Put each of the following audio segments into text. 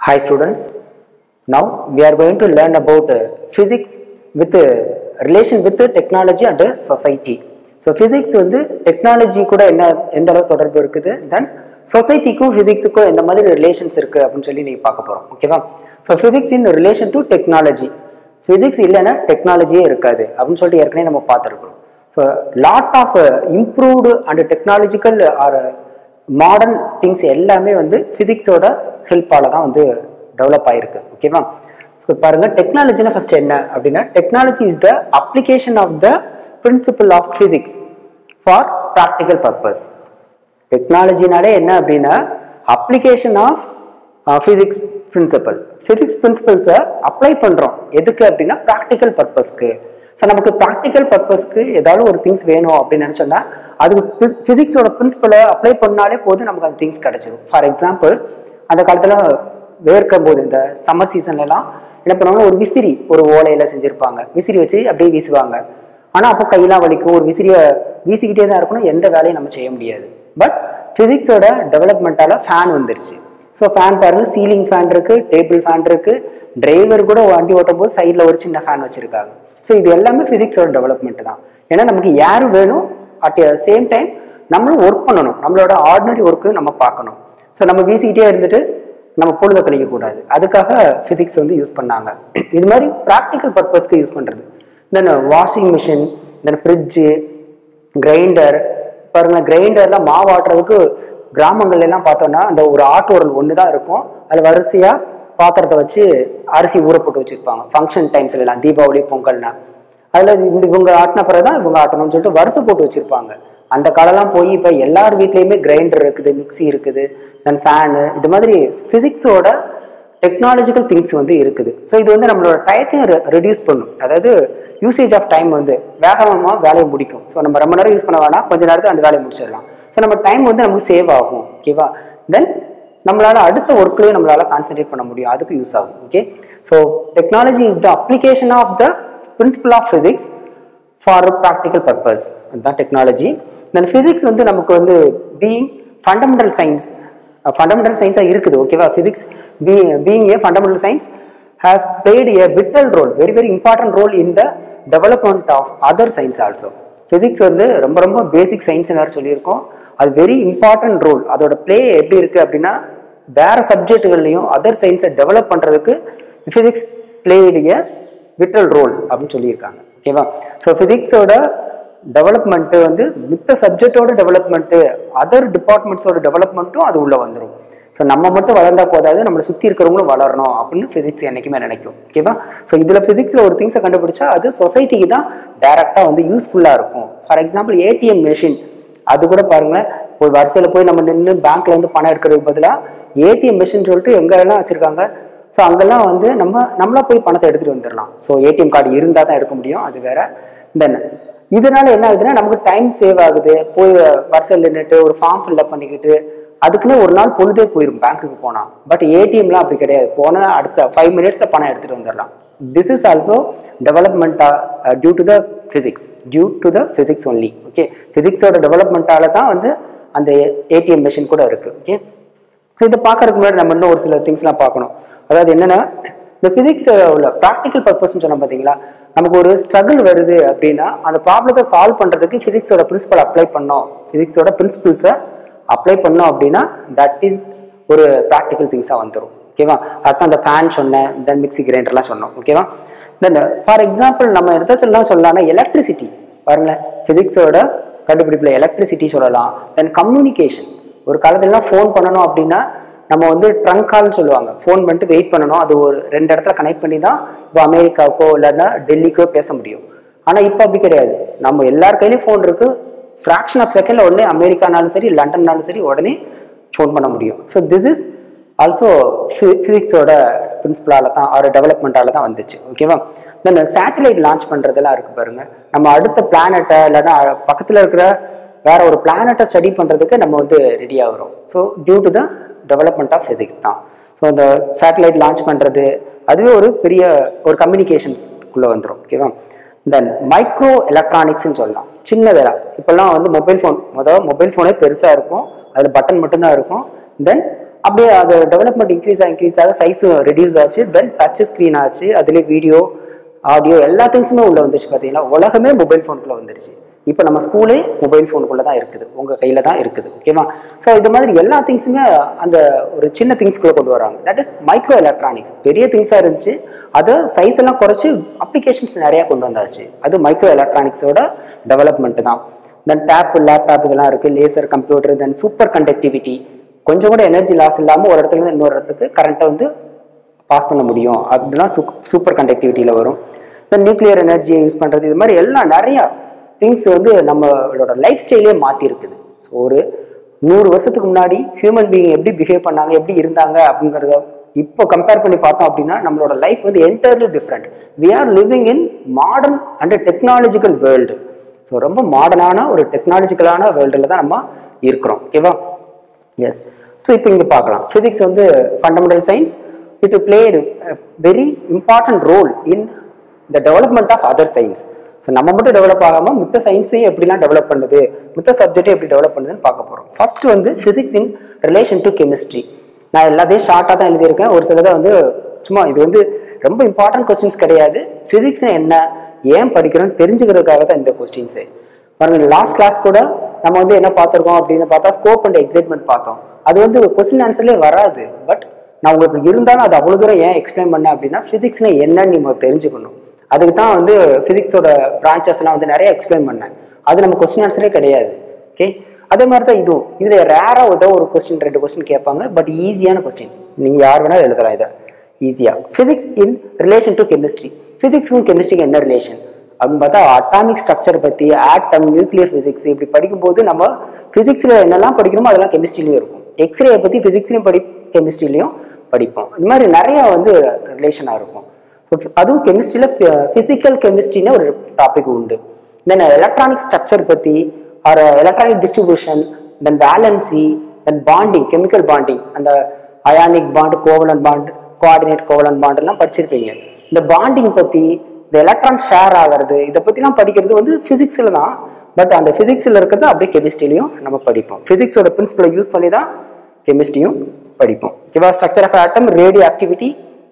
Hi students, now we are going to learn about uh, physics with uh, relation with uh, technology and uh, society. So physics வந்து technology கூட என்ன எந்த அளவு தொடர்பு இருக்குது தென் சொசைட்டிக்கும் ஃபிசிக்ஸுக்கும் எந்த மாதிரி ரிலேஷன்ஸ் இருக்குது அப்படின்னு சொல்லி நீங்கள் பார்க்க போகிறோம் ஓகேவா so physics in relation to technology physics இல்லைன்னா டெக்னாலஜியே இருக்காது அப்படின்னு சொல்லிட்டு ஏற்கனவே நம்ம பார்த்துருக்கோம் so lot of improved and technological or modern things எல்லாமே வந்து ஃபிசிக்ஸோட ஹெல்ப்பால் தான் வந்து டெவலப் ஆகிருக்கு ஓகேவா ஸோ பாருங்க டெக்னாலஜினா ஃபர்ஸ்ட் என்ன அப்படின்னா technology is the application of the principle of physics for practical purpose டெக்னாலஜினாலே என்ன அப்படின்னா application of physics principle physics பிரின்சிபல்ஸை அப்ளை பண்ணுறோம் எதுக்கு அப்படின்னா ப்ராக்டிக்கல் பர்பஸ்க்கு ஸோ நமக்கு ப்ராக்டிக்கல் பர்பஸ்க்கு ஏதாவது ஒரு திங்ஸ் வேணும் அப்படின்னு நினச்சோன்னா அதுக்கு ஃபிசிக்ஸோட பிரின்சிபலை அப்ளை பண்ணாலே போதும் நமக்கு அந்த திங்ஸ் கிடச்சிடும் ஃபார் எக்ஸாம்பிள் அந்த காலத்தில் வேர்க்கும் போது இந்த சம்மர் சீசன்லலாம் என்ன பண்ணுவாங்க ஒரு விசிறி ஒரு ஓலையில செஞ்சுருப்பாங்க விசிறி வச்சு அப்படியே வீசுவாங்க ஆனால் அப்போ கையெல்லாம் வலிக்கும் ஒரு விசிறியை வீசிக்கிட்டே தான் இருக்கணும் எந்த வேலையும் நம்ம செய்ய முடியாது பட் ஃபிசிக்ஸோட டெவலப்மெண்ட்டால் ஃபேன் வந்துருச்சு ஸோ ஃபேன் பாருங்க சீலிங் ஃபேன் இருக்கு டேபிள் ஃபேன் இருக்கு டிரைவர் கூட வண்டி ஓட்டும் போது சைடில் ஒரு சின்ன ஃபேன் வச்சிருக்காங்க ஸோ இது எல்லாமே ஃபிசிக்ஸோட டெவலப்மெண்ட் தான் ஏன்னா நமக்கு யார் வேணும் அட் சேம் டைம் நம்மளும் ஒர்க் பண்ணணும் நம்மளோட ஆர்டினரி ஒர்க்கு நம்ம பார்க்கணும் ஸோ நம்ம வீசிக்கிட்டே இருந்துட்டு நம்ம பொழுத கழிக்கக்கூடாது அதுக்காக ஃபிசிக்ஸ் வந்து யூஸ் பண்ணாங்க இது மாதிரி ப்ராக்டிக்கல் பர்பஸ்க்கு யூஸ் பண்ணுறது then washing machine then fridge grinder பாருங்க கிரைண்டர்லாம் மாவு ஆட்டுறதுக்கு கிராமங்கள்ல எல்லாம் பார்த்தோம்னா அந்த ஒரு ஆட்டு உரல் ஒன்று தான் இருக்கும் அதில் வரிசையாக பாத்திரத்தை வச்சு அரிசி ஊற போட்டு வச்சுருப்பாங்க ஃபங்க்ஷன் டைம்ஸ்ல எல்லாம் தீபாவளி பொங்கல்னா அதில் இந்த இவங்க ஆட்டின பிறகு தான் இவங்க ஆட்டணும்னு சொல்லிட்டு வரிசை போட்டு வச்சுருப்பாங்க அந்த காலம்லாம் போய் இப்போ எல்லார் வீட்லேயுமே கிரைண்டர் இருக்குது மிக்சி இருக்குது தென் ஃபேனு இது மாதிரி ஃபிசிக்ஸோட டெக்னாலஜிக்கல் திங்ஸ் வந்து இருக்குது ஸோ இது வந்து நம்மளோட டயத்தையும் ரெடியூஸ் பண்ணும் அதாவது யூசேஜ் ஆஃப் டைம் வந்து வேகமாக வேலையை முடிக்கும் ஸோ நம்ம ரொம்ப நேரம் யூஸ் பண்ண வேணாம் கொஞ்ச நேரத்தில் அந்த வேலையை முடிச்சிடலாம் ஸோ நம்ம டைம் வந்து நமக்கு சேவ் ஆகும் ஓகேவா தென் நம்மளால அடுத்த ஒர்க்லையும் நம்மளால கான்சென்ட்ரேட் பண்ண முடியும் அதுக்கு யூஸ் ஆகும் okay so technology is the application of the principle of physics for practical purpose அதுதான் டெக்னாலஜி தென் ஃபிசிக்ஸ் வந்து நமக்கு வந்து பீயிங் ஃபண்டமெண்டல் சயின்ஸ் ஃபண்டமெண்டல் சயின்ஸாக இருக்குது ஓகேவா physics be being a fundamental science has played a vital role very very important role in the development of other science also physics வந்து ரொம்ப ரொம்ப பேசிக் சயின்ஸ் வேறு சொல்லியிருக்கோம் அது வெரி இம்பார்ட்டன்ட் ரோல் அதோட பிளே எப்படி இருக்குது அப்படின்னா வேற சப்ஜெக்டுகள்லையும் அதர் சயின்ஸை டெவலப் பண்ணுறதுக்கு ஃபிசிக்ஸ் பிளேடிய விட்டல் ரோல் அப்படின்னு சொல்லியிருக்காங்க ஓகேவா ஸோ ஃபிசிக்ஸோட டெவலப்மெண்ட்டு வந்து மித்த சப்ஜெக்டோட டெவலப்மெண்ட்டு அதர் டிபார்ட்மெண்ட்ஸோட டெவலப்மெண்ட்டும் அது உள்ளே வந்துடும் ஸோ நம்ம மட்டும் வளர்ந்தா போதாது நம்மளை சுற்றி இருக்கிறவங்களும் வளரணும் அப்படின்னு ஃபிசிக்ஸ் என்றைக்குமே நினைக்கும் ஓகேவா ஸோ இதில் ஃபிசிக்ஸில் ஒரு திங்ஸை கண்டுபிடிச்சா அது சொசைட்டிக்கு தான் டேரெக்டாக வந்து யூஸ்ஃபுல்லாக இருக்கும் ஃபார் எக்ஸாம்பிள் ஏடிஎம் மெஷின் அது கூட பாருங்களேன் ஒரு வரிசையில் போய் நம்ம நின்று பேங்க்ல வந்து பணம் எடுக்கிறதுக்கு பதிலாக ஏடிஎம் மிஷின் சொல்லிட்டு எங்கெல்லாம் வச்சுருக்காங்க ஸோ அங்கெல்லாம் வந்து நம்ம நம்மளா போய் பணத்தை எடுத்துகிட்டு வந்துடலாம் ஸோ ஏடிஎம் கார்டு இருந்தால் தான் எடுக்க முடியும் அது வேற தென் இதனால என்ன ஆகுதுன்னா நமக்கு டைம் சேவ் ஆகுது போய் வரிசையில் நின்றுட்டு ஒரு ஃபார்ம் ஃபில்அப் பண்ணிக்கிட்டு அதுக்குன்னு ஒரு நாள் பொழுதே போயிடும் பேங்க்குக்கு போனால் பட் ஏடிஎம்லாம் அப்படி கிடையாது போனால் அடுத்த ஃபைவ் மினிட்ஸில் பணம் எடுத்துகிட்டு வந்துடலாம் this is also development due to the physics due to the physics only okay ஃபிசிக்ஸோட டெவலப்மெண்ட்டால தான் வந்து அந்த ஏடிஎம் மிஷின் கூட இருக்குது ஓகே ஸோ இதை பார்க்கறதுக்கு முன்னாடி நம்ம இன்னும் ஒரு சில திங்ஸ்லாம் பார்க்கணும் அதாவது என்னென்னா இந்த ஃபிசிக்ஸ் உள்ள ப்ராக்டிக்கல் பர்பஸ்ன்னு சொன்னால் பார்த்தீங்களா நமக்கு ஒரு ஸ்ட்ரகிள் வருது அப்படின்னா அந்த ப்ராப்ளத்தை சால்வ் பண்ணுறதுக்கு ஃபிசிக்ஸோட பிரின்சிபல் அப்ளை பண்ணோம் ஃபிசிக்ஸோட பிரின்சிபிள்ஸை அப்ளை பண்ணோம் அப்படின்னா தட் இஸ் ஒரு ப்ராக்டிக்கல் திங்ஸாக வந்துடும் ஓகேவா அதுதான் அந்த ஃபேன் சொன்னேன் தென் மிக்சி கிரைண்டர்லாம் சொன்னோம் ஓகேவா தென் ஃபார் எக்ஸாம்பிள் நம்ம எடுத்த சொல்லலாம் சொல்லலாம்னா எலக்ட்ரிசிட்டி பாருங்களேன் ஃபிசிக்ஸோட கண்டுபிடிப்பில் எலக்ட்ரிசிட்டி சொல்லலாம் தென் கம்யூனிகேஷன் ஒரு காலத்துலலாம் ஃபோன் பண்ணணும் அப்படின்னா நம்ம வந்து ட்ரங்க் கால்னு சொல்லுவாங்க ஃபோன் பண்ணிட்டு வெயிட் பண்ணணும் அது ஒரு ரெண்டு இடத்துல கனெக்ட் பண்ணி தான் இப்போ அமெரிக்காவுக்கோ இல்லைன்னா டெல்லிக்கோ பேச முடியும் ஆனால் இப்போ அப்படி கிடையாது நம்ம எல்லார் கையிலையும் ஃபோன் இருக்கு ஃப்ராக்ஷன் ஆஃப் செகண்டில் உடனே அமெரிக்கானாலும் சரி லண்டன்னாலும் சரி உடனே ஃபோன் பண்ண முடியும் ஸோ திஸ் இஸ் ஆல்சோ ஃபிசிக்ஸோட பிரின்சிபலால தான் ஒரு டெவலப்மெண்ட்டால தான் வந்துச்சு ஓகேவா தென் சேட்டலைட் லான்ச் பண்ணுறதெல்லாம் இருக்குது பாருங்க நம்ம அடுத்த பிளானட்டை இல்லைன்னா பக்கத்தில் இருக்கிற வேற ஒரு பிளானட்டை ஸ்டடி பண்ணுறதுக்கு நம்ம வந்து ரெடி ஆகிறோம் so due to the development of physics தான் ஸோ அந்த சேட்டலைட் லான்ச் பண்ணுறது அதுவே ஒரு பெரிய ஒரு கம்யூனிகேஷன்ஸ்குள்ளே வந்துடும் ஓகேவா தென் மைக்ரோ எலக்ட்ரானிக்ஸ்னு சொல்லலாம் சின்னதெல்லாம் இப்போல்லாம் வந்து மொபைல் ஃபோன் முதல் மொபைல் ஃபோனே பெருசாக இருக்கும் அதில் பட்டன் மட்டும்தான் இருக்கும் தென் அப்படியே அது டெவலப்மெண்ட் இன்க்ரீஸ் ஆக இன்க்ரீஸ் ஆக சைஸ் ரெடியூஸ் ஆச்சு தென் டச் ஸ்க்ரீன் ஆச்சு அதுலேயே வீடியோ ஆடியோ எல்லா திங்ஸுமே உள்ள வந்துருச்சு பார்த்தீங்கன்னா உலகமே மொபைல் ஃபோனுக்குள்ள வந்துருச்சு இப்போ நம்ம ஸ்கூலே மொபைல் ஃபோனுக்குள்ள தான் இருக்குது உங்கள் கையில் தான் இருக்குது ஓகேவா ஸோ இது மாதிரி எல்லா திங்ஸுமே அந்த ஒரு சின்ன திங்ஸ்குள்ளே கொண்டு வராங்க தட் இஸ் மைக்ரோ எலக்ட்ரானிக்ஸ் பெரிய திங்ஸாக இருந்துச்சு அதை சைஸ் எல்லாம் குறைச்சி அப்ளிகேஷன்ஸ் நிறையா கொண்டு வந்தாச்சு அது மைக்ரோ எலக்ட்ரானிக்ஸோட டெவலப்மெண்ட் தான் தென் டேப் லேப்டாப் இதெல்லாம் இருக்குது laser computer then super conductivity கொஞ்சம் கூட எனர்ஜி லாஸ் இல்லாமல் ஒரு இடத்துல இருந்து இன்னொரு இடத்துக்கு கரண்ட்டை வந்து பாஸ் பண்ண முடியும் அதெல்லாம் சூப்பர் கண்டக்டிவிட்டியில் வரும் இந்த நியூக்ளியர் எனர்ஜியை யூஸ் பண்ணுறது இது மாதிரி எல்லாம் நிறையா திங்ஸ் வந்து நம்மளோட லைஃப் ஸ்டைலே மாற்றிருக்குது ஸோ ஒரு நூறு வருஷத்துக்கு முன்னாடி ஹியூமன் பீயிங் எப்படி பிஹேவ் பண்ணாங்க எப்படி இருந்தாங்க அப்படிங்கிறத இப்போ கம்பேர் பண்ணி பார்த்தோம் அப்படின்னா நம்மளோட லைஃப் வந்து entirely different we are living in modern and technological world so ரொம்ப மாடர்னான ஒரு டெக்னாலஜிக்கலான வேர்ல்டில் தான் நம்ம இருக்கிறோம் ஓகேவா எஸ் ஸோ இப்போ இங்கே பார்க்கலாம் ஃபிசிக்ஸ் வந்து fundamental science it played very important role in the development of other science so நம்ம மட்டும் டெவலப் ஆகாமல் மித்த சயின்ஸையும் எப்படிலாம் டெவலப் பண்ணுது மித்த சப்ஜெக்டை எப்படி டெவலப் பண்ணுதுன்னு பார்க்க போகிறோம் ஃபர்ஸ்ட் வந்து physics in relation to chemistry நான் எல்லாத்தையும் ஷார்ட்டாக தான் எழுதியிருக்கேன் ஒரு சிலதை வந்து சும்மா இது வந்து ரொம்ப இம்பார்ட்டன்ட் கொஸ்டின்ஸ் கிடையாது ஃபிசிக்ஸ்னா என்ன ஏன் படிக்கிறோம்னு தெரிஞ்சுக்கிறதுக்காக தான் இந்த கொஸ்டின்ஸு பாருங்க லாஸ்ட் கிளாஸ் கூட நம்ம வந்து என்ன பார்த்துருக்கோம் அப்படின்னு பார்த்தா ஸ்கோப் அண்ட் எக்ஸைட்மெண்ட் பார்த்தோம் அது வந்து கொஸ்டின் ஆன்சர்லேயே வராது பட் நான் உங்களுக்கு இருந்தாலும் அது அவ்வளோ தூரம் ஏன் எக்ஸ்பிளைன் பண்ணேன் அப்படின்னா ஃபிசிக்ஸ்னா என்னன்னு நம்ம தெரிஞ்சுக்கணும் அதுக்கு தான் வந்து ஃபிசிக்ஸோட பிரான்ச்சஸ்லாம் வந்து நிறைய எக்ஸ்பிளைன் பண்ணேன் அது நம்ம கொஸ்டின் ஆன்சரே கிடையாது ஓகே அதே மாதிரி தான் இதுவும் இதில் ரேராக ஏதோ ஒரு கொஸ்டின் ரெண்டு கொஸ்டின் கேட்பாங்க பட் ஈஸியான கொஸ்டின் நீங்கள் யார் வேணாலும் எழுதலாம் இதை ஈஸியாக physics in relation to chemistry ஃபிசிக்ஸுக்கும் கெமிஸ்ட்ரிக்கும் என்ன ரிலேஷன் அப்படின்னு பார்த்தா அட்டாமிக் ஸ்ட்ரக்சர் பற்றி ஆட்டம் நியூக்ளியர் ஃபிசிக்ஸ் இப்படி படிக்கும்போது நம்ம ஃபிசிக்ஸில் என்னெல்லாம் படிக்கிறோமோ அதெல்லாம் கெமிஸ்ட்ரிலையும் இருக்கும் எக்ஸ்ரே பற்றி ஃபிசிக்ஸ்லையும் படி கெமிஸ்ட்ரிலையும் படிப்போம் இது மாதிரி நிறையா வந்து ரிலேஷனாக இருக்கும் ஸோ அதுவும் கெமிஸ்ட்ரியில் ஃபிசிக்கல் கெமிஸ்ட்ரின்னு ஒரு டாபிக் உண்டு தென் எலக்ட்ரானிக் ஸ்ட்ரக்சர் பற்றி or electronic distribution then valency then bonding chemical bonding அந்த ionic bond covalent bond coordinate covalent bond எல்லாம் படிச்சிருப்பீங்க இந்த பாண்டிங் பற்றி இந்த எலக்ட்ரான் ஷேர் ஆகிறது இதை பற்றிலாம் படிக்கிறது வந்து ஃபிசிக்ஸில் தான் பட் அந்த ஃபிசிக்ஸில் இருக்கிறது அப்படியே கெமிஸ்ட்ரிலையும் நம்ம படிப்போம் ஃபிசிக்ஸோட பிரின்சிபலை யூஸ் பண்ணி தான் கெமிஸ்ட்ரியும் படிப்போம் ஓகேவா structure of atom radio activity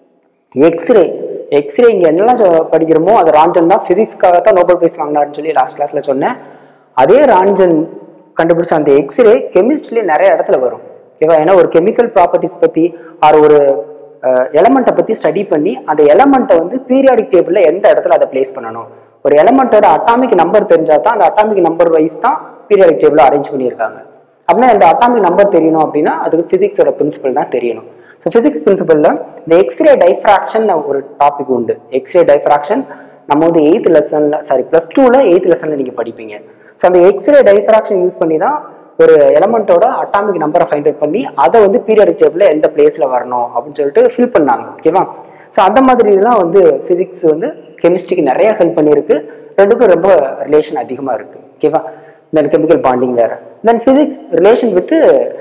X-ray X-ray இங்கே என்னெல்லாம் சொ- படிக்கிறோமோ அது ராஞ்சன் தான் ஃபிசிக்ஸ்க்காக தான் நோபல் பிரைஸ் வாங்கினாருன்னு சொல்லி லாஸ்ட் கிளாஸில் சொன்னேன் அதே ராஞ்சன் கண்டுபிடிச்ச அந்த எக்ஸ்ரே கெமிஸ்ட்ரியிலே நிறைய இடத்துல வரும் ஓகேவா ஏன்னா ஒரு கெமிக்கல் ப்ராப்பர்ட்டிஸ் பற்றி ஆர் ஒரு எலமெண்ட்டை பற்றி ஸ்டடி பண்ணி அந்த எலமெண்ட்டை வந்து பீரியாடிக் டேபிளில் எந்த இடத்துல அதை ப்ளேஸ் பண்ணணும் ஒரு எலமெண்ட்டோட அட்டாமிக் நம்பர் தெரிஞ்சால் தான் அந்த அட்டாமிக் நம்பர் வைஸ் தான் பீரியாடிக் டேபிள் அரேஞ்ச் பண்ணியிருக்காங்க அப்படின்னா இந்த அட்டாமிக் நம்பர் தெரியணும் அப்படின்னா அதுக்கு ஃபிசிக்ஸோட பிரின்சிபல் தான் தெரியணும் ஸோ ஃபிசிக்ஸ் பிரின்சிபலில் இந்த எக்ஸ்ரே டைஃப்ராக்ஷன் ஒரு டாபிக் உண்டு எக்ஸ்ரே டைஃப்ராக்ஷன் நம்ம வந்து எயித் லெசனில் சாரி ப்ளஸ் டூவில் எயித் லெசனில் நீங்கள் படிப்பீங்க ஸோ அந்த எக்ஸ்ரே டைஃப்ராக்ஷன் யூஸ் பண்ணி தான் ஒரு எலமெண்ட்டோட அட்டாமிக் நம்பரை ஃபைண்ட் அவுட் பண்ணி அதை வந்து பீரியாடிக் டேபிளில் எந்த பிளேஸில் வரணும் அப்படின்னு சொல்லிட்டு ஃபில் பண்ணாங்க ஓகேவா ஸோ அந்த மாதிரி இதெல்லாம் வந்து ஃபிசிக்ஸ் வந்து கெமிஸ்ட்ரிக்கு நிறைய ஹெல்ப் பண்ணியிருக்கு ரெண்டுக்கும் ரொம்ப ரிலேஷன் அதிகமாக இருக்குது ஓகேவா தென் கெமிக்கல் பாண்டிங் வேறு then physics relation with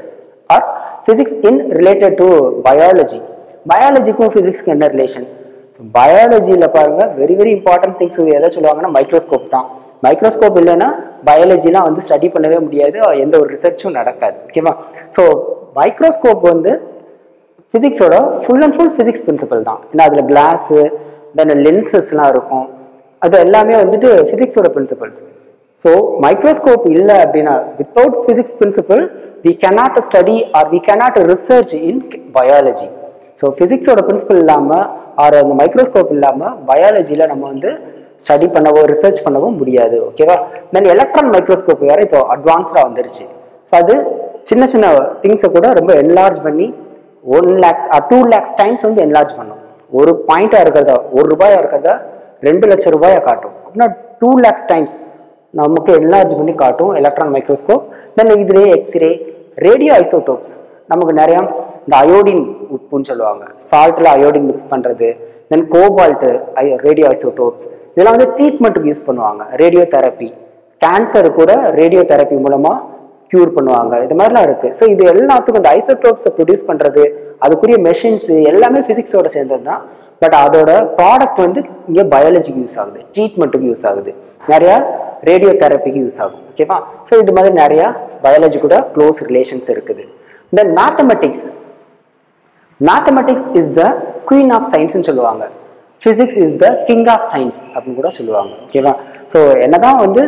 or physics in related to biology பயாலஜிக்கும் ஃபிசிக்ஸ்க்கும் என்ன ரிலேஷன் ஸோ பயாலஜியில் பாருங்க வெரி வெரி இம்பார்ட்டன்ட் திங்ஸ் எதை சொல்லுவாங்கன்னா மைக்ரோஸ்கோப் தான் மைக்ரோஸ்கோப் இல்லைன்னா பயாலஜிலாம் வந்து ஸ்டடி பண்ணவே முடியாது எந்த ஒரு ரிசர்ச்சும் நடக்காது ஓகேவா ஸோ மைக்ரோஸ்கோப் வந்து ஃபிசிக்ஸோட full and full physics principle தான் ஏன்னா அதில் கிளாஸு தென் லென்சஸ்லாம் இருக்கும் அது எல்லாமே வந்துட்டு ஃபிசிக்ஸோட பிரின்சிபல்ஸ் ஸோ மைக்ரோஸ்கோப் இல்லை அப்படின்னா without physics principle we cannot study or we cannot research in biology so ஃபிசிக்ஸோட பிரின்சிபல் இல்லாமல் ஆர் அந்த மைக்ரோஸ்கோப் இல்லாமல் பயாலஜியில் நம்ம வந்து ஸ்டடி பண்ணவோ ரிசர்ச் பண்ணவோ முடியாது ஓகேவா தென் எலக்ட்ரான் மைக்ரோஸ்கோப் வேறு இப்போ அட்வான்ஸ்டாக வந்துருச்சு ஸோ அது சின்ன சின்ன திங்ஸை கூட ரொம்ப என்லார்ஜ் பண்ணி one lakhs two lakhs times வந்து என்லார்ஜ் பண்ணும் ஒரு பாயிண்டாக இருக்கிறதா ஒரு ரூபாயா இருக்கிறதா ரெண்டு லட்சம் ரூபாயை காட்டும் அப்படின்னா டூ லேக்ஸ் டைம்ஸ் நமக்கு என்லார்ஜ் பண்ணி காட்டும் எலக்ட்ரான் மைக்ரோஸ்கோப் தென் இதுலேயே எக்ஸ்ரே ரேடியோ ஐசோடோப்ஸ் நமக்கு நிறையா இந்த அயோடின் உப்புன்னு சொல்லுவாங்க சால்ட்டில் அயோடின் மிக்ஸ் பண்ணுறது தென் கோபால்ட்டு ஐ ரேடியோ ஐசோடோப்ஸ் இதெல்லாம் வந்து ட்ரீட்மெண்ட்டுக்கு யூஸ் பண்ணுவாங்க ரேடியோ தெரப்பி கேன்சர் கூட ரேடியோ தெரப்பி மூலமாக க்யூர் பண்ணுவாங்க இது மாதிரிலாம் இருக்குது ஸோ இது எல்லாத்துக்கும் இந்த ஐசோடோப்ஸை ப்ரொடியூஸ் பண்ணுறது அதுக்குரிய மெஷின்ஸு எல்லாமே ஃபிசிக்ஸோட சேர்ந்தது தான் பட் அதோட ப்ராடக்ட் வந்து இங்கே பயாலஜிக்கு யூஸ் ஆகுது ட்ரீட்மெண்ட்டுக்கு யூஸ் ஆகுது நிறையா ரேடியோ தெரப்பிக்கு யூஸ் ஆகும் ஓகேவா ஸோ இது மாதிரி நிறையா பயாலஜி கூட க்ளோஸ் ரிலேஷன்ஸ் இருக்குது then mathematics mathematics is the queen of சயின்ஸ்னு சொல்லுவாங்க physics is the king of science அப்படின்னு கூட சொல்லுவாங்க ஓகேவா ஸோ என்னதான் வந்து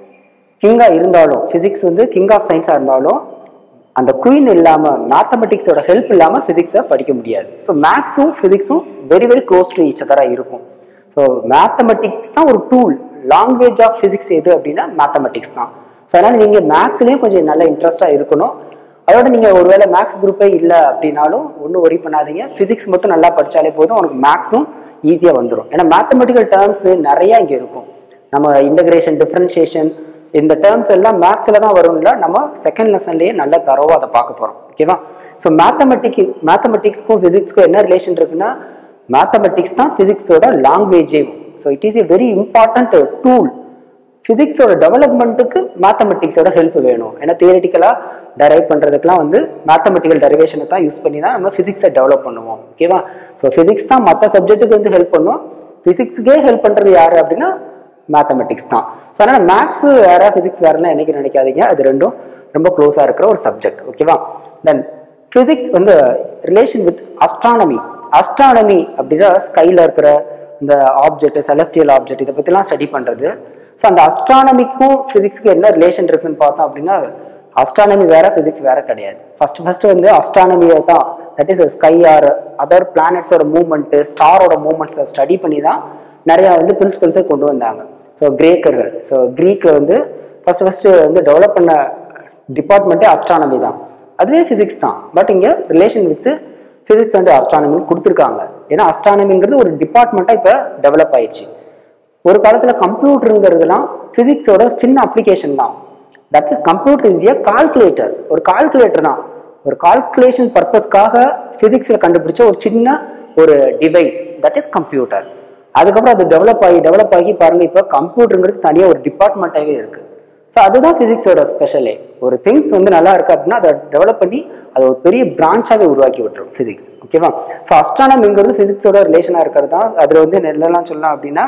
கிங்காக இருந்தாலும் ஃபிசிக்ஸ் வந்து கிங் ஆஃப் சயின்ஸாக இருந்தாலும் அந்த குயின் இல்லாமல் மேத்தமெட்டிக்ஸோட ஹெல்ப் இல்லாமல் ஃபிசிக்ஸை படிக்க முடியாது ஸோ மேக்ஸும் ஃபிசிக்ஸும் very very close to each அதராக இருக்கும் ஸோ மேத்தமெட்டிக்ஸ் தான் ஒரு டூல் லாங்குவேஜ் ஆஃப் ஃபிசிக்ஸ் எது அப்படின்னா மேத்தமெட்டிக்ஸ் தான் ஸோ அதனால் நீங்கள் மேக்ஸ்லேயும் கொஞ்சம் நல்ல இன்ட்ரெஸ்ட்டாக இருக்கணும் அதோட நீங்கள் ஒருவேளை மேக்ஸ் குரூப்பே இல்லை அப்படின்னாலும் ஒன்றும் ஒரி பண்ணாதீங்க ஃபிசிக்ஸ் மட்டும் நல்லா படித்தாலே போதும் உனக்கு மேக்ஸும் ஈஸியாக வந்துடும் ஏன்னா மேத்தமெட்டிக்கல் டேர்ம்ஸ் நிறையா இங்கே இருக்கும் நம்ம இன்டகிரேஷன் டிஃப்ரென்ஷியேஷன் இந்த டேர்ம்ஸ் எல்லாம் மேக்ஸில் தான் வரும்ல நம்ம செகண்ட் லெசன்லேயே நல்லா தரவாக அதை பார்க்க போகிறோம் ஓகேவா ஸோ மேத்தமெட்டிக் மேத்தமெட்டிக்ஸ்க்கும் ஃபிசிக்ஸ்க்கும் என்ன ரிலேஷன் இருக்குன்னா மேத்தமெட்டிக்ஸ் தான் ஃபிசிக்ஸோட லாங்குவேஜே so it is a very important tool ஃபிசிக்ஸோட டெவலப்மெண்ட்டுக்கு மேத்தமெட்டிக்ஸோட ஹெல்ப் வேணும் ஏன்னா தியரிட்டிக்கலாக டெரைவ் பண்ணுறதுக்குலாம் வந்து மேத்தமெட்டிக்கல் டெரிவேஷனை தான் யூஸ் பண்ணி தான் நம்ம ஃபிசிக்ஸை டெவலப் பண்ணுவோம் ஓகேவா ஸோ ஃபிசிக்ஸ் தான் மற்ற சப்ஜெக்ட்டுக்கு வந்து ஹெல்ப் பண்ணுவோம் ஃபிசிக்ஸுக்கே ஹெல்ப் பண்ணுறது யார் அப்படின்னா மேத்தமெட்டிக்ஸ் தான் ஸோ அதனால் மேக்ஸ் வேறு ஃபிசிக்ஸ் வேறுலாம் என்னைக்கு நினைக்காதீங்க அது ரெண்டும் ரொம்ப க்ளோஸாக இருக்கிற ஒரு சப்ஜெக்ட் ஓகேவா தென் ஃபிசிக்ஸ் வந்து ரிலேஷன் வித் அஸ்ட்ரானமி அஸ்ட்ரானமி அப்படின்னா ஸ்கையில் இருக்கிற இந்த ஆப்ஜெக்ட் செலஸ்டியல் ஆப்ஜெக்ட் இதை பற்றிலாம் ஸ்டடி பண்ணுறது ஸோ அந்த அஸ்ட்ரானமிக்கும் ஃபிசிக்ஸ்க்கும் என்ன ரிலேஷன் இருக்குன்னு பார்த்தோம் அப்படின்னா அஸ்ட்ரானமி வேற ஃபிசிக்ஸ் வேற கிடையாது ஃபர்ஸ்ட் ஃபர்ஸ்ட் வந்து அஸ்ட்ரானமியை தான் that is sky or other பிளானட்ஸோட மூவ்மெண்ட்டு ஸ்டாரோட மூவ்மெண்ட்ஸை ஸ்டடி பண்ணி தான் நிறையா வந்து பிரின்சிபல்ஸை கொண்டு வந்தாங்க ஸோ கிரேக்கர்கள் ஸோ க்ரீக்கில் வந்து ஃபர்ஸ்ட் ஃபர்ஸ்ட் வந்து டெவலப் பண்ண டிபார்ட்மெண்ட்டே அஸ்ட்ரானமி தான் அதுவே ஃபிசிக்ஸ் தான் பட் இங்கே ரிலேஷன் வித் ஃபிசிக்ஸ் அண்ட் அஸ்ட்ரானமின்னு கொடுத்துருக்காங்க ஏன்னா அஸ்ட்ரானமிங்கிறது ஒரு டிபார்ட்மெண்ட்டாக இப்போ டெவலப் ஆயிடுச்சு ஒரு காலத்தில் கம்ப்யூட்டருங்கிறதுலாம் ஃபிசிக்ஸோட சின்ன அப்ளிகேஷன் தான் that is computer is a calculator ஒரு கால்குலேட்டர் தான் ஒரு கால்குலேஷன் பர்பஸ்க்காக ஃபிசிக்ஸில் கண்டுபிடிச்ச ஒரு சின்ன ஒரு டிவைஸ் தட் இஸ் கம்ப்யூட்டர் அதுக்கப்புறம் அது டெவலப் ஆகி டெவலப் ஆகி பாருங்க இப்போ கம்ப்யூட்டருங்கிறது தனியாக ஒரு டிபார்ட்மெண்ட்டாகவே இருக்கு ஸோ அதுதான் ஃபிசிக்ஸோட ஸ்பெஷலே ஒரு திங்ஸ் வந்து நல்லா இருக்கு அப்படின்னா அதை டெவலப் பண்ணி அதை ஒரு பெரிய பிரான்ச்சாகவே உருவாக்கி விட்டுரும் ஃபிசிக்ஸ் ஓகேவா ஸோ அஸ்ட்ரானமிங்கிறது ஃபிசிக்ஸோட ரிலேஷனாக இருக்கிறது தான் அதில் வந்து என்னெல்லாம் சொல்லலாம் அப்படின்னா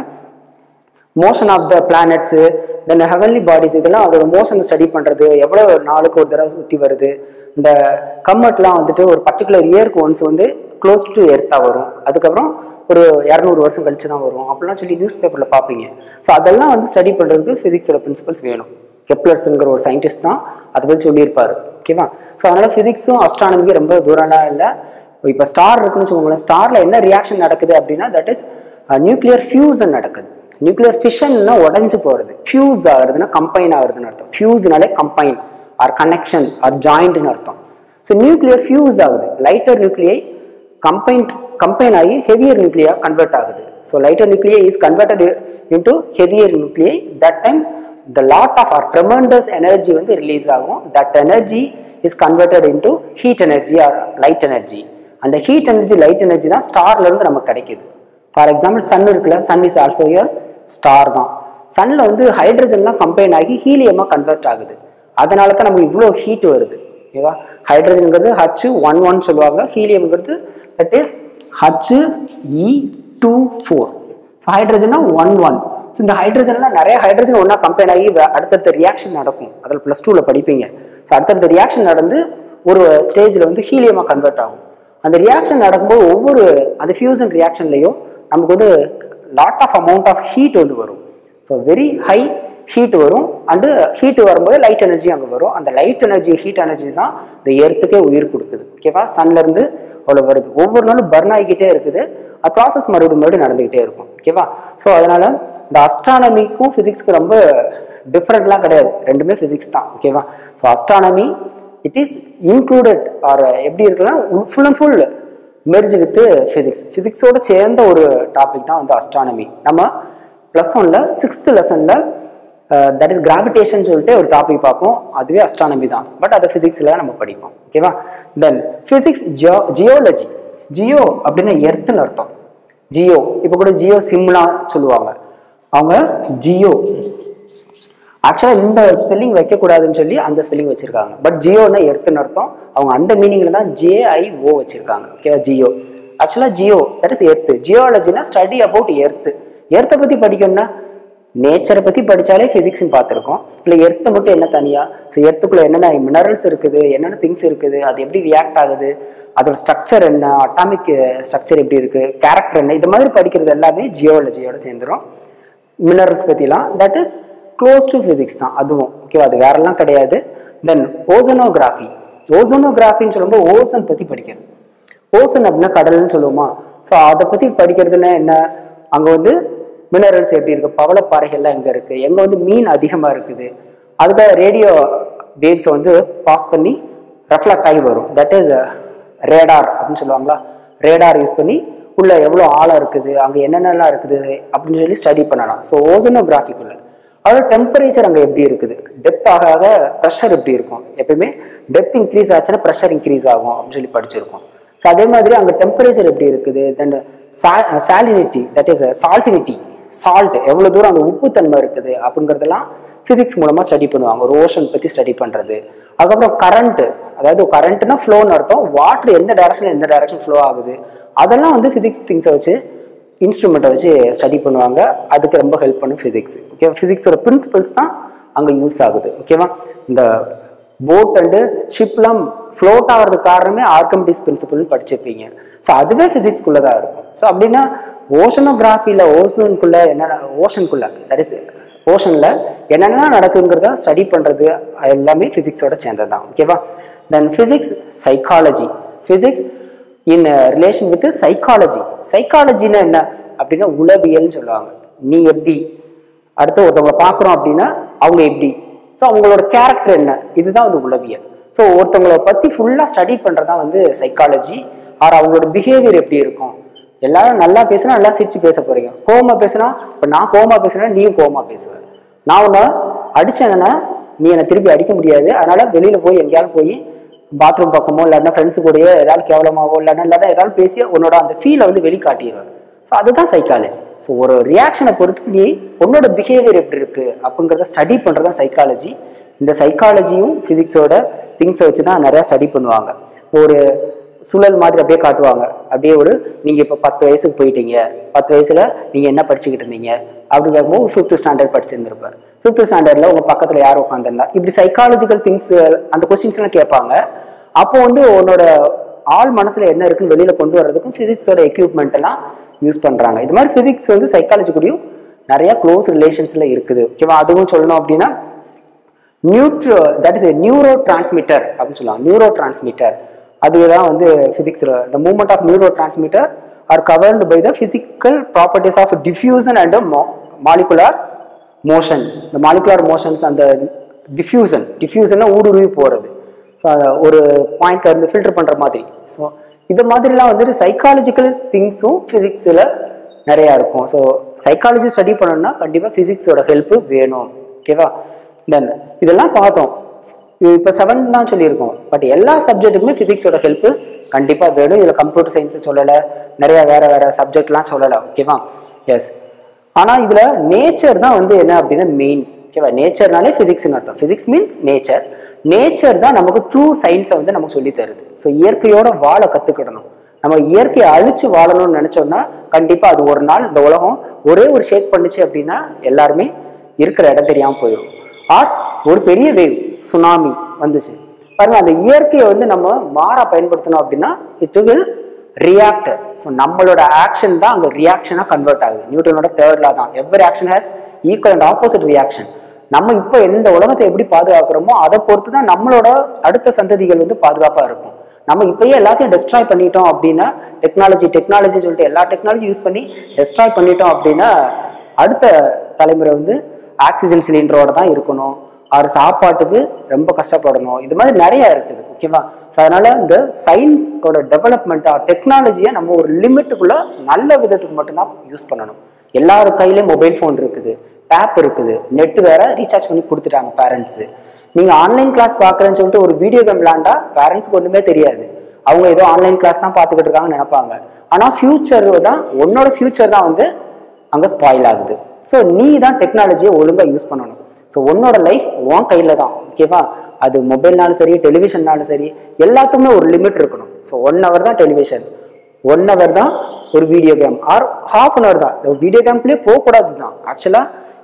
motion of the planets then heavenly bodies இதெல்லாம் அதோட மோஷனை ஸ்டடி பண்ணுறது எவ்வளோ நாளுக்கு ஒரு தடவை சுற்றி வருது இந்த கம்மட்லாம் வந்துட்டு ஒரு பர்டிகுலர் இயருக்கு ஒன்ஸ் வந்து க்ளோஸ் டு எர்த்தாக வரும் அதுக்கப்புறம் ஒரு இரநூறு வருஷம் கழிச்சு தான் வரும் அப்படிலாம் சொல்லி நியூஸ் பேப்பரில் பார்ப்பீங்க ஸோ அதெல்லாம் வந்து ஸ்டடி பண்ணுறதுக்கு ஃபிசிக்ஸோட பிரின்சிபல்ஸ் வேணும் கெப்லர்ஸுங்கிற ஒரு சயின்டிஸ்ட் தான் அதை பற்றி சொல்லியிருப்பாரு ஓகேவா ஸோ அதனால் ஃபிசிக்ஸும் அஸ்ட்ரானமிக்கும் ரொம்ப தூரம்லாம் இல்லை இப்போ ஸ்டார் இருக்குன்னு வச்சுக்கோங்களேன் ஸ்டாரில் என்ன ரியாக்ஷன் நடக்குது அப்படின்னா தட் இஸ் நியூக்ளியர் ஃபியூசன் நடக்குது நியூக்ளியர் ஃபிஷன்னா உடஞ்சு போகிறது ஃபியூஸ் ஆகுறதுன்னா கம்பைன் ஆகுறதுன்னு அர்த்தம் ஃபியூஸ்னாலே கம்பைன் ஆர் கனெக்ஷன் ஆர் ஜாயிண்ட்னு அர்த்தம் ஸோ நியூக்ளியர் ஃபியூஸ் ஆகுது லைட்டர் நியூக்ளியை கம்பைன்ட் கம்பைன் ஆகி ஹெவியர் நியூக்ளியா கன்வெர்ட் ஆகுது so lighter nuclei is converted into heavier nuclei that time the lot of or tremendous energy வந்து ரிலீஸ் ஆகும் that energy is converted into heat energy or light energy அந்த heat energy light energy தான் ஸ்டார்ல இருந்து நமக்கு கிடைக்குது for example sun இருக்குல்ல sun is also a star தான் சன்னில் வந்து ஹைட்ரஜன்லாம் கம்பைன் ஆகி ஹீலியமாக கன்வெர்ட் ஆகுது அதனால தான் நமக்கு இவ்வளோ ஹீட் வருது ஓகேவா ஹைட்ரஜனுங்கிறது ஹச் ஒன் ஒன் சொல்லுவாங்க ஹீலியம்ங்கிறது that is H E two four ஸோ ஹைட்ரஜனா ஒன் ஒன் ஸோ இந்த ஹைட்ரஜன்லாம் நிறைய ஹைட்ரஜன் ஒன்றா கம்பைன் ஆகி வே- அடுத்தடுத்த ரியாக்ஷன் நடக்கும் அதில் ப்ளஸ் டூவில் படிப்பீங்க ஸோ அடுத்தடுத்த ரியாக்ஷன் நடந்து ஒரு ஸ்டேஜில் வந்து ஹீலியமாக கன்வெர்ட் ஆகும் அந்த ரியாக்ஷன் நடக்கும்போது ஒவ்வொரு அந்த ஃபியூசன் ரியாக்ஷன்லையும் நமக்கு வந்து lot of amount of heat வந்து வரும் ஸோ வெரி ஹை ஹீட் வரும் அண்டு ஹீட் வரும்போது லைட் எனர்ஜி அங்கே வரும் அந்த லைட் எனர்ஜி ஹீட் எனர்ஜி தான் இந்த எர்த்துக்கே உயிர் கொடுக்குது ஓகேவா சன்லேருந்து அவ்வளோ வருது ஒவ்வொரு நாளும் பர்ன் ஆகிக்கிட்டே இருக்குது அது ப்ராசஸ் மறுபடியும் மறுபடியும் நடந்துக்கிட்டே இருக்கும் ஓகேவா ஸோ அதனால் இந்த அஸ்ட்ரானமிக்கும் ஃபிசிக்ஸ்க்கு ரொம்ப டிஃப்ரெண்ட்லாம் கிடையாது ரெண்டுமே ஃபிசிக்ஸ் தான் ஓகேவா so astronomy it is included or எப்படி இருக்குன்னா full and full merge with physics ஃபிசிக்ஸோட சேர்ந்த ஒரு டாபிக் தான் வந்து அஸ்ட்ரானமி நம்ம ப்ளஸ் ஒன்ல சிக்ஸ்த் லெசனில் தட் இஸ் கிராவிடேஷன் சொல்லிட்டு ஒரு டாபிக் பார்ப்போம் அதுவே அஸ்ட்ரானமி தான் பட் அதை ஃபிசிக்ஸில் நம்ம படிப்போம் ஓகேவா then physics geo geology geo அப்படின்னா எர்த்துன்னு அர்த்தம் ஜியோ இப்போ கூட ஜியோ சிம்லாம் சொல்லுவாங்க அவங்க ஜியோ ஆக்சுவலாக இந்த ஸ்பெல்லிங் வைக்கக்கூடாதுன்னு சொல்லி அந்த ஸ்பெல்லிங் வச்சிருக்காங்க பட் ஜியோன்னா எர்த்துன்னு அர்த்தம் அவங்க அந்த மீனிங்ல தான் ஜேஐஓ வச்சிருக்காங்க ஓகேவா ஜியோ ஆக்சுவலாக ஜியோ தட் இஸ் எர்த்து ஜியோலஜினா ஸ்டடி அபவுட் எர்த்து எர்த்தை பற்றி படிக்கணும்னா நேச்சரை பற்றி படித்தாலே ஃபிசிக்ஸ்னு பார்த்துருக்கோம் இல்லை எர்த்தை மட்டும் என்ன தனியாக ஸோ எர்த்துக்குள்ளே என்னென்ன மினரல்ஸ் இருக்குது என்னென்ன திங்ஸ் இருக்குது அது எப்படி ரியாக்ட் ஆகுது அதோட ஸ்ட்ரக்சர் என்ன அட்டாமிக் ஸ்ட்ரக்சர் எப்படி இருக்குது கேரக்டர் என்ன இது மாதிரி படிக்கிறது எல்லாமே ஜியோலஜியோட சேர்ந்துடும் மினரல்ஸ் பற்றிலாம் that is close to physics தான் அதுவும் ஓகேவா அது வேறெல்லாம் கிடையாது தென் ஓசனோகிராஃபி ஓசனோகிராஃபின்னு சொல்லும்போது ஓசன் பற்றி படிக்கிறது ஓசன் அப்படின்னா கடல்னு சொல்லுவோமா ஸோ அதை பற்றி படிக்கிறதுன்னா என்ன அங்கே வந்து மினரல்ஸ் எப்படி இருக்குது பவளப்பாறைகள்லாம் எங்கே இருக்குது எங்கே வந்து மீன் அதிகமாக இருக்குது அதுக்காக ரேடியோ வேவ்ஸை வந்து பாஸ் பண்ணி ரெஃப்ளெக்ட் ஆகி வரும் தட் இஸ் ரேடார் அப்படின்னு சொல்லுவாங்களா ரேடார் யூஸ் பண்ணி உள்ள எவ்வளோ ஆழம் இருக்குது அங்கே என்னென்னலாம் இருக்குது அப்படின்னு சொல்லி ஸ்டடி பண்ணலாம் ஸோ ஓசனோகிராஃபிக்குள்ள அதோட டெம்பரேச்சர் அங்கே எப்படி இருக்குது டெப்த் ஆக ஆக ப்ரெஷர் எப்படி இருக்கும் எப்பயுமே டெப்த் இன்க்ரீஸ் ஆச்சுன்னா ப்ரெஷர் இன்க்ரீஸ் ஆகும் அப்படின்னு சொல்லி படிச்சிருக்கோம் ஸோ அதே மாதிரி அங்கே டெம்பரேச்சர் எப்படி இருக்குது தென் சாலினிட்டி தட் இஸ் சால்டினிட்டி சால்ட் எவ்வளோ தூரம் அங்கே உப்புத்தன்மை இருக்குது அப்படிங்கிறதெல்லாம் ஃபிசிக்ஸ் மூலமாக ஸ்டடி பண்ணுவாங்க ஒரு ஓஷன் பற்றி ஸ்டடி பண்ணுறது அதுக்கப்புறம் கரண்ட்டு அதாவது கரண்ட்னா ஃப்ளோன்னு அர்த்தம் வாட்டர் எந்த டைரக்ஷன் எந்த டைரக்ஷன் ஃப்ளோ ஆகுது அதெல்லாம் வந்து ஃபிசிக்ஸ் திங்ஸை வச்சு இன்ஸ்ட்ருமெண்ட்டை வச்சு ஸ்டடி பண்ணுவாங்க அதுக்கு ரொம்ப ஹெல்ப் பண்ணும் ஃபிசிக்ஸ் ஓகே ஃபிசிக்ஸோட பிரின்சிபல்ஸ் தான் அங்கே யூஸ் ஆகுது ஓகேவா இந்த போட் அண்டு ஷிப்லாம் ஃப்ளோட் ஆகிறதுக்கு காரணமே ஆர்கமிடிஸ் பிரின்சிபல்னு படிச்சிருப்பீங்க ஸோ அதுவே ஃபிசிக்ஸ்குள்ளே தான் இருக்கும் ஸோ அப்படின்னா ஓஷனோகிராஃபியில் ஓசனுக்குள்ளே என்னென்ன ஓஷனுக்குள்ளே தட் இஸ் ஓஷனில் என்னென்ன நடக்குங்கிறத ஸ்டடி பண்ணுறது எல்லாமே ஃபிசிக்ஸோட சேர்ந்தது தான் ஓகேவா then physics psychology physics in relation with psychology சைக்காலஜின்னா என்ன அப்படின்னா உளவியல்னு சொல்லுவாங்க நீ எப்படி அடுத்து ஒருத்தவங்களை பார்க்குறோம் அப்படின்னா அவங்க எப்படி ஸோ அவங்களோட கேரக்டர் என்ன இதுதான் வந்து உளவியல் ஸோ ஒருத்தவங்களை பற்றி ஃபுல்லாக ஸ்டடி பண்ணுறது தான் வந்து சைக்காலஜி ஆர் அவங்களோட பிஹேவியர் எப்படி இருக்கும் எல்லாரும் நல்லா பேசுனா நல்லா சிரிச்சு பேச போறீங்க கோவமா பேசுனா இப்போ நான் கோவமா பேசுனா நீயும் கோவமா பேசுவேன் நான் உன்னை அடிச்சேன்னா நீ என்னை திருப்பி அடிக்க முடியாது அதனால வெளியில போய் எங்கேயாவது போய் பாத்ரூம் பக்கமோ இல்லைன்னா ஃப்ரெண்ட்ஸு கூடயே ஏதாவது கேவலமாவோ இல்லைன்னா இல்லாட்டா ஏதாவது பேசி உன்னோட அந்த ஃபீலை வந்து வெளிக்காட்டிடுவேன் ஸோ அதுதான் சைக்காலஜி ஸோ ஒரு ரியாக்ஷனை பொறுத்து நீ உன்னோட பிஹேவியர் எப்படி இருக்கு அப்படிங்கிறத ஸ்டடி பண்ணுறது தான் சைக்காலஜி இந்த சைக்காலஜியும் ஃபிசிக்ஸோட திங்ஸை வச்சு தான் நிறையா ஸ்டடி பண்ணுவாங்க ஒரு சுழல் மாதிரி அப்படியே காட்டுவாங்க அப்படியே ஒரு நீங்கள் இப்போ பத்து வயசுக்கு போயிட்டீங்க பத்து வயசில் நீங்கள் என்ன படிச்சுக்கிட்டு இருந்தீங்க அப்படின்னு கேட்கும்போது ஃபிஃப்த் ஸ்டாண்டர்ட் படிச்சிருந்திருப்பார் ஃபிஃப்த் ஸ்டாண்டர்டில் உங்கள் பக்கத்தில் யார் உட்காந்துருந்தா இப்படி சைக்காலஜிக்கல் திங்ஸ் அந்த கொஸ்டின்ஸ்லாம் கேட்பாங்க அப்போ வந்து உன்னோட ஆள் மனசில் என்ன இருக்குன்னு வெளியில் கொண்டு வர்றதுக்கும் ஃபிசிக்ஸோட எக்யூப்மெண்ட் எல்லாம் யூஸ் பண்ணுறாங்க இது மாதிரி ஃபிசிக்ஸ் வந்து சைக்காலஜி கூடயும் நிறைய க்ளோஸ் ரிலேஷன்ஸில் இருக்குது ஓகேவா அதுவும் சொல்லணும் அப்படின்னா நியூட்ரோ தட் இஸ் நியூரோ டிரான்ஸ்மிட்டர் அப்படின்னு சொல்லுவாங்க நியூரோ டிரான்ஸ்மிட்டர் அதுதான் வந்து ஃபிசிக்ஸில் the movement of neurotransmitter are covered by the physical properties of diffusion and molecular motion இந்த மாலிகுலார் மோஷன்ஸ் அந்த டிஃப்யூசன் டிஃப்யூசன்னா ஊடுருவி போகிறது ஸோ ஒரு பாயிண்ட்ல இருந்து ஃபில்டர் பண்ணுற மாதிரி ஸோ இது மாதிரிலாம் வந்துட்டு சைக்காலஜிக்கல் திங்ஸும் ஃபிசிக்ஸில் நிறையா இருக்கும் ஸோ சைக்காலஜி ஸ்டடி பண்ணணும்னா கண்டிப்பாக ஃபிசிக்ஸோட ஹெல்ப்பு வேணும் ஓகேவா தென் இதெல்லாம் பார்த்தோம் இது இப்போ செவன் தான் சொல்லியிருக்கோம் பட் எல்லா சப்ஜெக்ட்டுக்குமே ஃபிசிக்ஸோட ஹெல்ப்பு கண்டிப்பாக வேணும் இதில் கம்ப்யூட்டர் சயின்ஸ் சொல்லலை நிறைய வேற வேற சப்ஜெக்ட்லாம் சொல்லலை ஓகேவா எஸ் ஆனால் இதில் நேச்சர் தான் வந்து என்ன அப்படின்னா மெயின் ஓகேவா நேச்சர்னாலே ஃபிசிக்ஸ்னு அர்த்தம் ஃபிசிக்ஸ் மீன்ஸ் நேச்சர் நேச்சர் தான் நமக்கு ட்ரூ சயின்ஸை வந்து நமக்கு சொல்லி தருது ஸோ இயற்கையோட வாழ கற்றுக்கிடணும் நம்ம இயற்கையை அழிச்சு வாழணும்னு நினச்சோம்னா கண்டிப்பாக அது ஒரு நாள் இந்த உலகம் ஒரே ஒரு ஷேக் பண்ணுச்சு அப்படின்னா எல்லாருமே இருக்கிற இடம் தெரியாமல் போயிடும் ஆர் ஒரு பெரிய வேவ் சுனாமி வந்துச்சு பாருங்க அந்த இயற்கையை வந்து நம்ம மாறா பயன்படுத்தணும் அப்படின்னா இட் வில் ரியாக்ட் ஸோ நம்மளோட ஆக்ஷன் தான் அங்கே ரியாக்ஷனாக கன்வெர்ட் ஆகுது நியூட்டனோட தேர்ட் லா தான் every action has equal and opposite reaction நம்ம இப்போ எந்த உலகத்தை எப்படி பாதுகாக்கிறோமோ அதை பொறுத்து தான் நம்மளோட அடுத்த சந்ததிகள் வந்து பாதுகாப்பாக இருக்கும் நம்ம இப்பயே எல்லாத்தையும் டெஸ்ட்ராய் பண்ணிட்டோம் அப்படின்னா டெக்னாலஜி டெக்னாலஜின்னு சொல்லிட்டு எல்லா டெக்னாலஜி யூஸ் பண்ணி டெஸ்ட்ராய் பண்ணிட்டோம் அப்படின்னா அடுத்த தலைமுறை வந்து ஆக்சிஜன் சிலிண்டரோட தான் இருக்கணும் அவர் சாப்பாட்டுக்கு ரொம்ப கஷ்டப்படணும் இது மாதிரி நிறைய இருக்குது ஓகேவா ஸோ அதனால இந்த சயின்ஸோட டெவலப்மெண்ட் டெக்னாலஜியை நம்ம ஒரு லிமிட்டுக்குள்ள நல்ல விதத்துக்கு மட்டும்தான் யூஸ் பண்ணணும் எல்லார் கையிலயும் மொபைல் ஃபோன் இருக்குது டேப் இருக்குது நெட் வேற ரீசார்ஜ் பண்ணி கொடுத்துட்டாங்க பேரண்ட்ஸு நீங்க ஆன்லைன் கிளாஸ் பார்க்குறேன்னு சொல்லிட்டு ஒரு வீடியோ கேம் விளாண்டா பேரண்ட்ஸ்க்கு ஒண்ணுமே தெரியாது அவங்க ஏதோ ஆன்லைன் கிளாஸ் தான் பார்த்துக்கிட்டு இருக்காங்கன்னு நினைப்பாங்க ஆனா ஃபியூச்சர் தான் உன்னோட ஃபியூச்சர் தான் வந்து அங்கே ஸ்பாயில் ஆகுது ஸோ நீ தான் டெக்னாலஜியை ஒழுங்காக யூஸ் பண்ணணும் ஸோ உன்னோட லைஃப் உன் கையில் தான் ஓகேவா அது மொபைல்னாலும் சரி டெலிவிஷன்னாலும் சரி எல்லாத்துக்குமே ஒரு லிமிட் இருக்கணும் ஸோ ஒன் ஹவர் தான் டெலிவிஷன் ஒன் ஹவர் தான் ஒரு video game or half an hour தான் வீடியோ கேம்குள்ளேயே போகக்கூடாது தான் ஆக்சுவலாக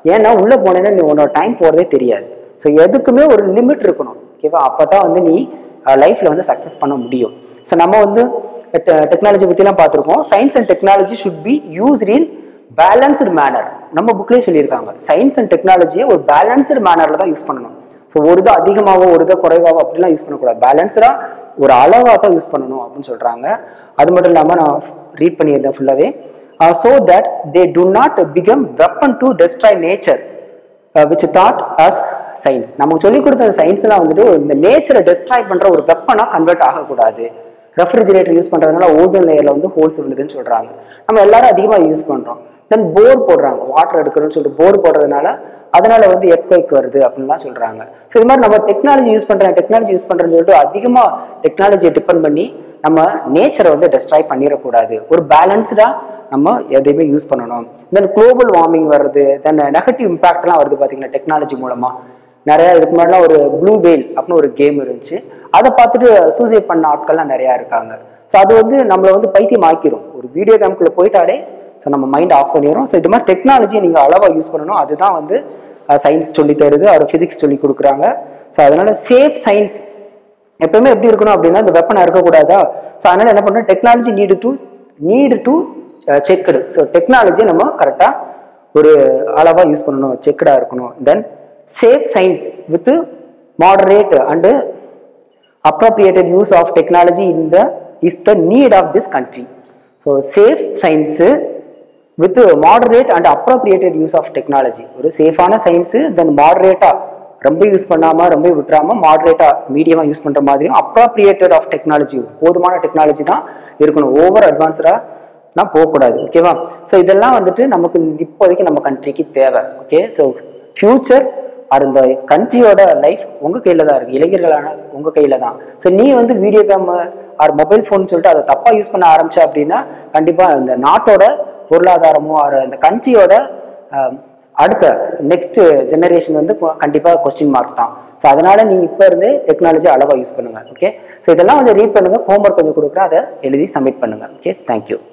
ஏன்னா உள்ளே போனேன்னா நீ உன்னோட டைம் போகிறதே தெரியாது ஸோ எதுக்குமே ஒரு லிமிட் இருக்கணும் ஓகேவா அப்போ தான் வந்து நீ லைஃப்பில் வந்து சக்ஸஸ் பண்ண முடியும் ஸோ நம்ம வந்து டெக்னாலஜி பற்றிலாம் பார்த்துருக்கோம் science and technology should be used in balanced manner நம்ம புக்லேயே சொல்லியிருக்காங்க சயின்ஸ் அண்ட் டெக்னாலஜியை ஒரு பேலன்ஸ்டு மேனரில் தான் யூஸ் பண்ணணும் ஸோ ஒரு இதை அதிகமாகவோ ஒரு இதை குறைவாகவோ அப்படிலாம் யூஸ் பண்ணக்கூடாது பேலன்ஸ்டாக ஒரு அளவாக தான் யூஸ் பண்ணணும் அப்படின்னு சொல்கிறாங்க அது மட்டும் இல்லாமல் நான் ரீட் பண்ணியிருந்தேன் ஃபுல்லாகவே so that they do not become weapon to destroy nature which taught us science நமக்கு சொல்லிக் கொடுத்த சயின்ஸ்லாம் வந்துட்டு இந்த நேச்சரை டெஸ்ட்ராய் பண்ணுற ஒரு வெப்பனாக கன்வெர்ட் ஆகக்கூடாது ரெஃப்ரிஜிரேட்டர் யூஸ் பண்ணுறதுனால ஓசோன் லேயரில் வந்து ஹோல்ஸ் விழுதுன்னு சொல்கிறாங்க நம்ம எல்லாரும் அதிகமாக யூஸ் பண்ணுறோம் தென் போர் போடுறாங்க வாட்டர் எடுக்கணும்னு சொல்லிட்டு போர் போடுறதுனால அதனால வந்து எர்த்குவைக் வருது அப்படின்லாம் சொல்கிறாங்க ஸோ இது மாதிரி நம்ம டெக்னாலஜி யூஸ் பண்ணுறேன் டெக்னாலஜி யூஸ் பண்ணுறேன்னு சொல்லிட்டு அதிகமாக டெக்னாலஜியை டிபெண்ட் பண்ணி நம்ம நேச்சரை வந்து டெஸ்ட்ராய் பண்ணிடக்கூடாது ஒரு பேலன்ஸ்டாக நம்ம எதையுமே யூஸ் பண்ணணும் தென் குளோபல் வார்மிங் வருது தென் நெகட்டிவ் இம்பாக்ட்லாம் வருது பார்த்தீங்கன்னா டெக்னாலஜி மூலமாக நிறையா இதுக்கு முன்னாடிலாம் ஒரு ப்ளூ வேல் அப்படின்னு ஒரு கேம் இருந்துச்சு அதை பார்த்துட்டு சூசைட் பண்ண ஆட்கள்லாம் நிறையா இருக்காங்க ஸோ அது வந்து நம்மளை வந்து பைத்தியம் ஆக்கிரும் ஒரு வீடியோ கேம்குள்ளே போயிட்டாலே ஸோ நம்ம மைண்ட் ஆஃப் பண்ணிடும் ஸோ இது மாதிரி டெக்னாலஜியை நீங்கள் அளவாக யூஸ் பண்ணணும் அதுதான் வந்து சயின்ஸ் சொல்லி தருது அவர் ஃபிசிக்ஸ் சொல்லி கொடுக்குறாங்க ஸோ அதனால சேஃப் சயின்ஸ் எப்பவுமே எப்படி இருக்கணும் அப்படின்னா இந்த வெப்பனை இருக்கக்கூடாதா ஸோ அதனால என்ன பண்ணணும் technology need to need to checked so டெக்னாலஜியை நம்ம கரெக்டாக ஒரு அளவாக யூஸ் பண்ணணும் செக்குடாக இருக்கணும் then safe science with moderate and appropriated use of technology in the is the need of this country so safe science with moderate and appropriated use of technology ஒரு சேஃபான சயின்ஸு தென் மாடரேட்டாக ரொம்ப யூஸ் பண்ணாமல் ரொம்ப விட்டுறாம மாடரேட்டாக மீடியமாக use பண்ணுற மாதிரியும் appropriated of technology போதுமான technology தான் இருக்கணும் ஓவர் அட்வான்ஸ்டாக நான் போகக்கூடாது ஓகேவா ஸோ இதெல்லாம் வந்துட்டு நமக்கு இப்போதைக்கு நம்ம கண்ட்ரிக்கு தேவை ஓகே ஸோ ஃப்யூச்சர் ஆர் இந்த கண்ட்ரியோட லைஃப் உங்கள் கையில் தான் இருக்குது இளைஞர்களான உங்கள் கையில் தான் ஸோ நீ வந்து video game or mobile phone சொல்லிட்டு அதை தப்பாக யூஸ் பண்ண ஆரம்பிச்ச அப்படின்னா கண்டிப்பாக இந்த நாட்டோட பொருளாதாரமோ ஆர் அந்த கண்ட்ரியோட அடுத்த நெக்ஸ்ட் ஜெனரேஷன் வந்து கண்டிப்பாக கொஸ்டின் மார்க் தான் ஸோ அதனால் நீ இப்போ இருந்து டெக்னாலஜி அளவாக யூஸ் பண்ணுங்கள் ஓகே ஸோ இதெல்லாம் வந்து ரீட் பண்ணுங்கள் ஹோம்ஒர்க் கொஞ்சம் கொடுக்குறேன் அதை எழுதி சப்மிட் பண்ணுங்கள் ஓகே தேங்க்யூ